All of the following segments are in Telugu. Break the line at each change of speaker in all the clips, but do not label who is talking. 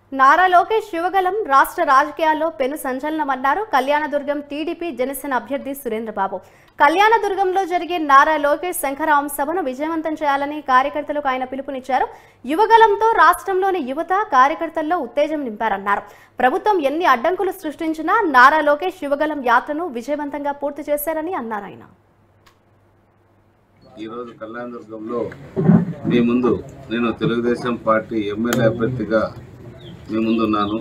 నారా లోకేష్ యువగలం రాష్ట్ర రాజకీయాల్లో పెను సంచలనమన్నారు కళ్యాణదుర్గం టీడీపీ జనసేన అభ్యర్థి సురేంద్రబాబు కళ్యాణదుర్గంలో జరిగే నారా లోకేష్ శంఖరావం సభను విజయవంతం చేయాలని కార్యకర్తలకు ఆయన పిలుపునిచ్చారు యువగలంతో రాష్ట్రంలోని యువత కార్యకర్తల్లో ఉత్తేజం నింపారన్నారు ప్రభుత్వం ఎన్ని అడ్డంకులు సృష్టించినా నారా లోకేష్ యువగలం యాత్రను విజయవంతంగా పూర్తి చేశారని అన్నారు ఆయన
ఈరోజు కళ్యాణదుర్గంలో మీ ముందు నేను తెలుగుదేశం పార్టీ ఎమ్మెల్యే అభ్యర్థిగా మీ ముందున్నాను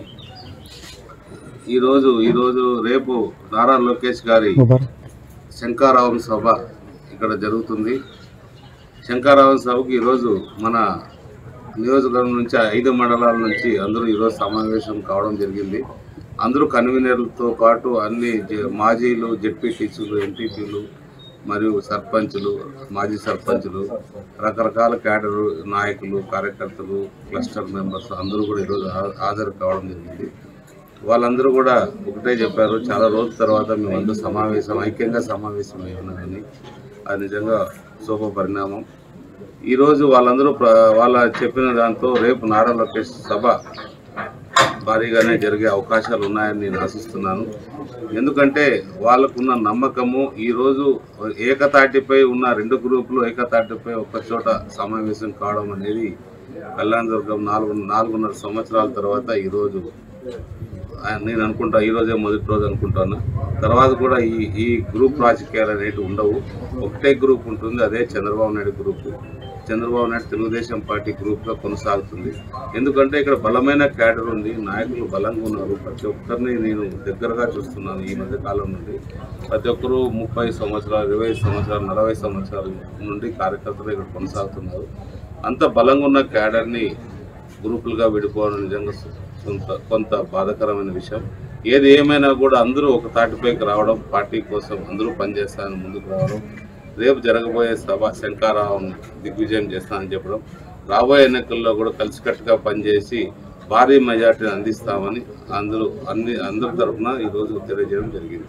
ఈరోజు ఈరోజు రేపు నారా లోకేష్ గారి శంకారావం సభ ఇక్కడ జరుగుతుంది శంకారావం సభకు ఈరోజు మన నియోజకవర్గం నుంచి ఐదు మండలాల నుంచి అందరూ ఈరోజు సమావేశం కావడం జరిగింది అందరూ కన్వీనర్లతో పాటు అన్ని జ- మాజీలు జెడ్పీటీసీలు ఎంపీపీలు మరియు సర్పంచులు మాజీ సర్పంచులు రకరకాల క్యాడర్ నాయకులు కార్యకర్తలు క్లస్టర్ మెంబర్స్ అందరూ కూడా ఈరోజు హా- హాజరు కావడం జరిగింది వాళ్ళందరూ కూడా ఒకటే చెప్పారు చాలా రోజుల తర్వాత మేమందరూ సమావేశం ఐక్యంగా సమావేశం అయ్యామని అది నిజంగా శుభ పరిణామం ఈరోజు వాళ్ళందరూ ప్ర- వాళ్ళ చెప్పిన దాంతో రేపు నారా లోకేష్ సభ భారీగానే జరిగే అవకాశాలు ఉన్నాయని నేను ఆశిస్తున్నాను ఎందుకంటే వాళ్ళకున్న నమ్మకము ఈరోజు ఏకతాటిపై ఉన్న రెండు గ్రూపులు ఏకతాటిపై ఒక చోట సమావేశం కావడం అనేది కళ్యాణదుర్గం నాలుగు నాలుగున్నర సంవత్సరాల తర్వాత ఈరోజు ఆ, నేను అనుకుంటా ఈ రోజే మొదటి రోజు అనుకుంటాను తర్వాత కూడా ఈ ఈ గ్రూప్ రాజకీయాలు అనేవి ఉండవు ఒకటే గ్రూప్ ఉంటుంది అదే చంద్రబాబు నాయుడు గ్రూప్ చంద్రబాబు నాయుడు తెలుగుదేశం పార్టీ గ్రూప్గా కొనసాగుతుంది ఎందుకంటే ఇక్కడ బలమైన క్యాడర్ ఉంది నాయకులు బలంగా ఉన్నారు ప్రతి ఒక్కరిని నేను దగ్గరగా చూస్తున్నాను ఈ మధ్య కాలం నుండి ప్రతి ఒక్కరూ ముప్పై సంవత్సరాలు ఇరవై సంవత్సరాలు నలభై సంవత్సరాల నుండి కార్యకర్తలు ఇక్కడ కొనసాగుతున్నారు అంత బలంగా ఉన్న క్యాడర్ని గ్రూపులుగా విడిపోవడం నిజంగా కొంత కొంత బాధాకరమైన విషయం ఏది ఏమైనా కూడా అందరూ ఒక తాటిపైకి రావడం పార్టీ కోసం అందరూ పనిచేస్తానని ముందుకు రావడం రేపు జరగబోయే సభ శంకారావం దిగ్విజయం చేస్తానని చెప్పడం రాబోయే ఎన్నికల్లో కూడా కలిసికట్టుగా పనిచేసి భారీ మెజార్టీని అందిస్తామని అందరూ అన్ని అందరి తరఫున ఈరోజు తెలియజేయడం జరిగింది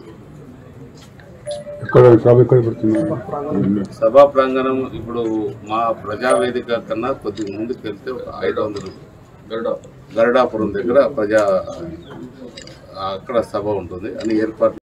ఎక్కడ సభ ఎక్కడ పెడుతున్నారు
సభా ప్రాంగణం ఇప్పుడు మా ప్రజావేదిక కన్నా కొద్దిగా ముందుకు వెళ్తే ఒక ఐదు వందలు గరుడాపురం దగ్గర ప్రజా అక్కడ సభ ఉంటుంది అని ఏర్పాటు